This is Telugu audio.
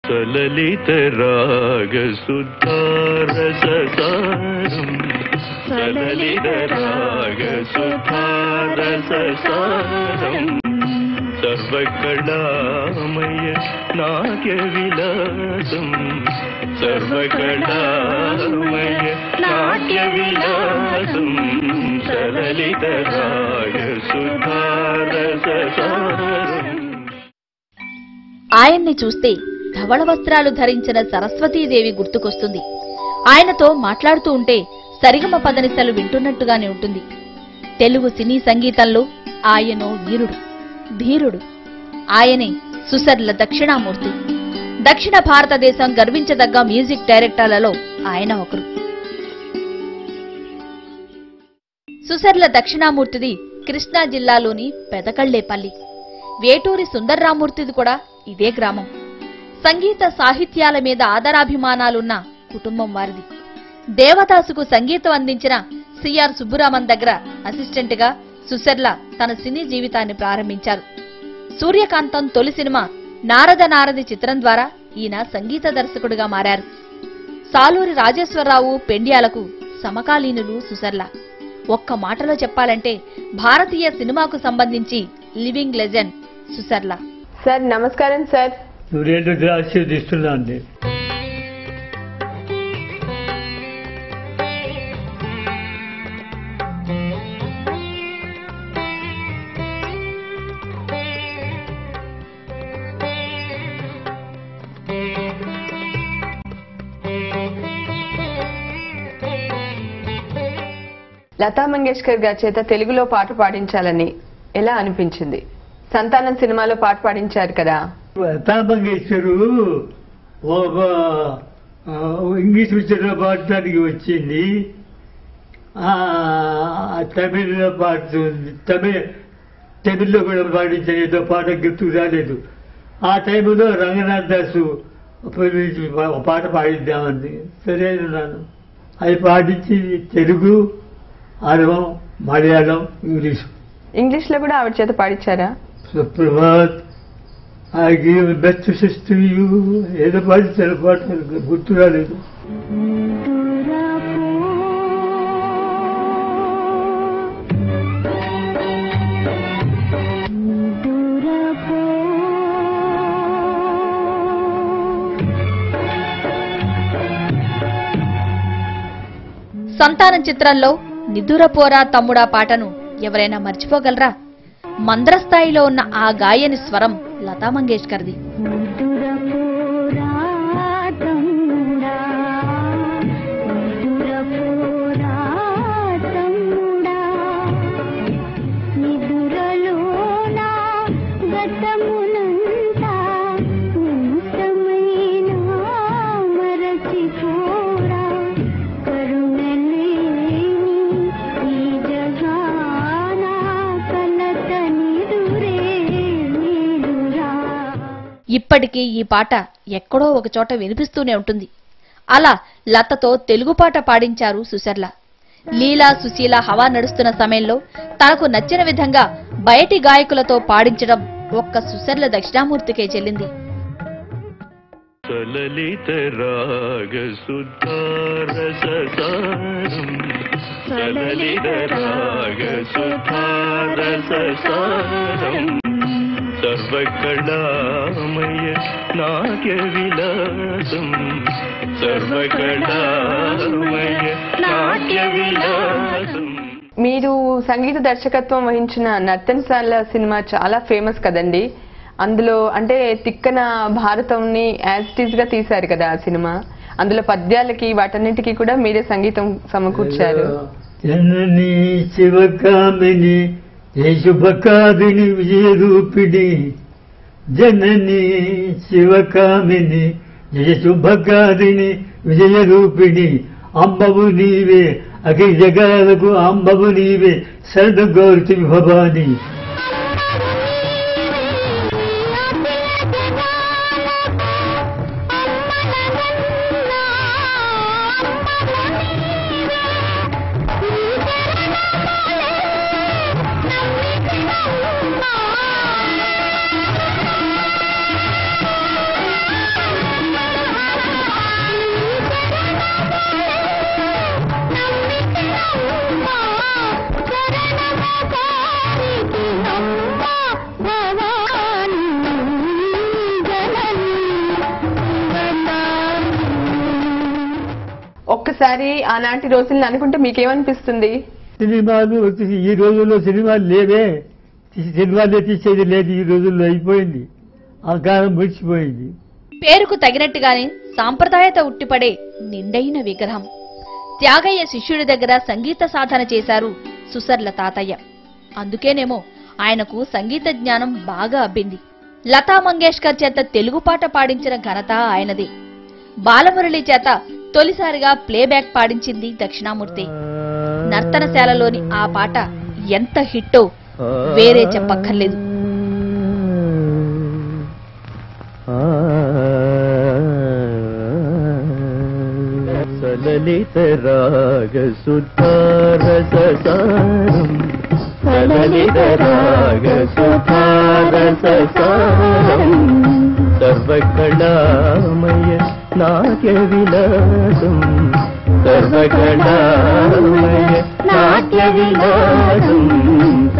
సలలిత రాగ సుధారసారం సలలిత రాగ సుధారసారం సర్వకళామయ నాట్య విలాసం సర్వకళామయ నాట్య విలాసం సలలిత రాగ సుధారసారం ఆయన్ని చూస్తే ధవళ వస్త్రాలు ధరించిన సరస్వతీదేవి గుర్తుకొస్తుంది ఆయనతో మాట్లాడుతూ ఉంటే సరిగమ పదనిసలు వింటున్నట్టుగానే ఉంటుంది తెలుగు సినీ సంగీతంలో ఆయనో వీరుడు ధీరుడు ఆయనే సుసర్ల దక్షిణామూర్తి దక్షిణ భారతదేశం గర్వించదగ్గ మ్యూజిక్ డైరెక్టర్లలో ఆయన ఒకరు సుసర్ల దక్షిణామూర్తిది కృష్ణా జిల్లాలోని పెదకళ్లేపల్లి వేటూరి సుందర్రామూర్తిది కూడా ఇదే గ్రామం సంగీత సాహిత్యాల మీద ఆదరాభిమానాలున్న కుటుంబం వారిది దేవదాసుకు సంగీతం అందించిన సిఆర్ సుబ్బురామన్ దగ్గర అసిస్టెంట్ గా సుసర్ల తన సినీ జీవితాన్ని ప్రారంభించారు సూర్యకాంతం తొలి సినిమా నారద నారది చిత్రం ద్వారా ఈయన సంగీత దర్శకుడిగా మారారు సాలూరి రాజేశ్వరరావు పెండ్యాలకు సమకాలీనులు సుసర్ల ఒక్క మాటలో చెప్పాలంటే భారతీయ సినిమాకు సంబంధించి లివింగ్ లెజెండ్ సుసర్ల సార్ నమస్కారం సార్ నువ్వేంటో ఆశీర్దిస్తున్నా అండి లతా మంగేష్కర్ గారి చేత తెలుగులో పాట పాడించాలని ఎలా అనిపించింది సంతానం సినిమాలో పాట పాడించారు కదా లతా మంగేశ్వరు ఒక ఆ, ఇంగ్లీష్ పిక్చర్లో పాడటానికి వచ్చింది ఆ, తమిళ్లో పాడుతుంది తమిళ తమిళ్లో కూడా పాడించలేదు పాట గుర్తుకు రాలేదు ఆ టైంలో రంగనాథ్ దాసు పిలిచి ఒక పాట పాడిద్దామంది సరే అన్నాను అది పాడించి తెలుగు అరవం మలయాళం ఇంగ్లీషు ఇంగ్లీష్ లో కూడా ఆవిడ చేత పాడించారా Suprabhat I give best wishes to you ఏదో పాడించారు పాట గుర్తు రాలేదు సంతానం చిత్రంలో నిదురపోరా తమ్ముడా పాటను ఎవరైనా మర్చిపోగలరా మంద్రస్థాయిలో ఉన్న ఆ గాయని స్వరం లతా మంగేష్కర్ది ఇప్పటికీ ఈ పాట ఎక్కడో ఒక చోట వినిపిస్తూనే ఉంటుంది అలా లతతో తెలుగు పాట పాడించారు సుశర్ల లీలా సుశీల హవా నడుస్తున్న సమయంలో తనకు నచ్చిన విధంగా బయటి గాయకులతో పాడించడం ఒక్క సుశర్ల దక్షిణామూర్తికే చెల్లింది సలలిత రాగ సుధారసారం సలలిత రాగ సుధారసారం సర్వకళామయ నాట్య విలాసం సర్వకళామయ నాట్య విలాసం మీరు సంగీత దర్శకత్వం వహించిన నర్తనశాల సినిమా చాలా ఫేమస్ కదండి అందులో అంటే తిక్కన భారతంని యాజ్ ఇట్ ఈజ్ గా తీశారు కదా ఆ సినిమా అందులో పద్యాలకి వాటన్నిటికీ కూడా మీరే సంగీతం సమకూర్చారు జనని శివకామిని ఏ శుభకామిని విజయరూపిణి జనని శివకామిని జయ శుభకారిణి విజయరూపిణి అంబవు నీవే అఖిల జగాలకు అంబవు నీవే శరణ గౌరతి భవాని ఒక్కసారి ఆనాటి రోజుల్ని అనుకుంటే మీకేమనిపిస్తుంది సినిమాలు వచ్చేసి ఈ రోజుల్లో సినిమాలు లేవే ఈ సినిమాలే తీసేది లేదు ఈ రోజుల్లో అయిపోయింది ఆ కాలం ముగిసిపోయింది పేరుకు తగినట్టుగానే సాంప్రదాయత ఉట్టిపడే నిండైన విగ్రహం త్యాగయ్య శిష్యుడి దగ్గర సంగీత సాధన చేశారు సుసర్ల తాతయ్య అందుకేనేమో ఆయనకు సంగీత జ్ఞానం బాగా అబ్బింది లతా మంగేష్కర్ చేత తెలుగు పాట పాడించిన ఘనత ఆయనదే బాలమురళి చేత తొలిసారిగా ప్లేబ్యాక్ పాడించింది దక్షిణామూర్తి నర్తనశాలలోని ఆ పాట ఎంత హిట్టో వేరే చెప్పక్కర్లేదు సలలిత రాగ సుధారసారం సలలిత రాగ సుధారసారం సర్వకళామయ నాట్య విలాసం సర్వకళామయ నాట్య విలాసం